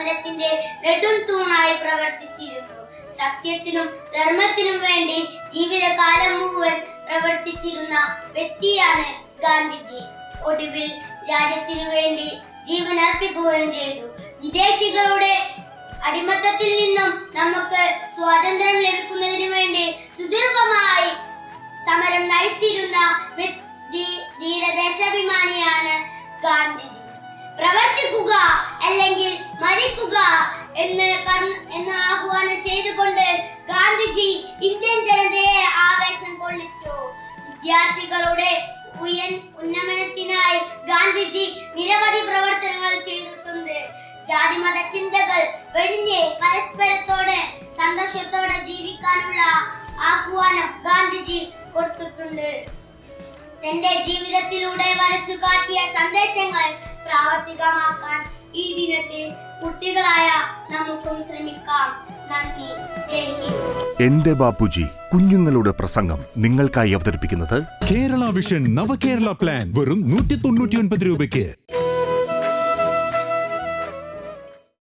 സമരത്തിന്റെ നെടും തൂണായി പ്രവർത്തിച്ചിരുന്നു സത്യത്തിനും ധർമ്മത്തിനും വേണ്ടി ജീവിതകാലം മുഴുവൻ പ്രവർത്തിച്ചിരുന്ന വ്യക്തിയാണ് ഗാന്ധിജി ഒടുവിൽ രാജ്യത്തിനു വേണ്ടി ജീവൻ അർപ്പിക്കുകയും ചെയ്തു വിദേശികളുടെ അടിമത്തത്തിൽ നിന്നും നമുക്ക് സ്വാതന്ത്ര്യം ലഭിക്കുന്നതിന് വേണ്ടി സുദീർഘമായി സ- സമരം നയിച്ചിരുന്ന വ്യക്തി ധീരദേശാഭിമാനിയാണ് ഗാന്ധിജി പ്രവർത്തിക്കുക അല്ലെങ്കിൽ മരിക്കുക എന്ന് പറഞ്ഞ- എന്ന് ആഹ്വാനം ചെയ്തുകൊണ്ട് ഗാന്ധിജി ഇന്ത്യൻ ജനതയെ ആവേശം കൊള്ളിച്ചു വിദ്യാർത്ഥികളുടെ ഉയൻ ഉന്നമനത്തിനായി ഗാന്ധിജി നിരവധി പ്രവർത്തനങ്ങൾ ചെയ്തിട്ടുണ്ട് ജാതിമത ചിന്തകൾ വെടിഞ്ഞ് പരസ്പരത്തോടെ സന്തോഷത്തോടെ ജീവിക്കാനുള്ള ആഹ്വാനം ഗാന്ധിജി കൊടുത്തിട്ടുണ്ട് തന്റെ ജീവിതത്തിലൂടെ വരച്ചു കാട്ടിയ സന്ദേശങ്ങൾ പ്രാവർത്തികമാക്കാൻ ഈ ദിനത്തിൽ കുട്ടികളായ നമുക്കും ശ്രമിക്കാം നന്ദി ജയ് ഹിന്ദ് എന്റെ ബാപ്പുജി കുഞ്ഞുങ്ങളുടെ പ്രസംഗം നിങ്ങൾക്കായി അവതരിപ്പിക്കുന്നത് കേരള വിഷൻ നവകേരള പ്ലാൻ വെറും നൂറ്റി തൊണ്ണൂറ്റി ഒൻപത് രൂപയ്ക്ക്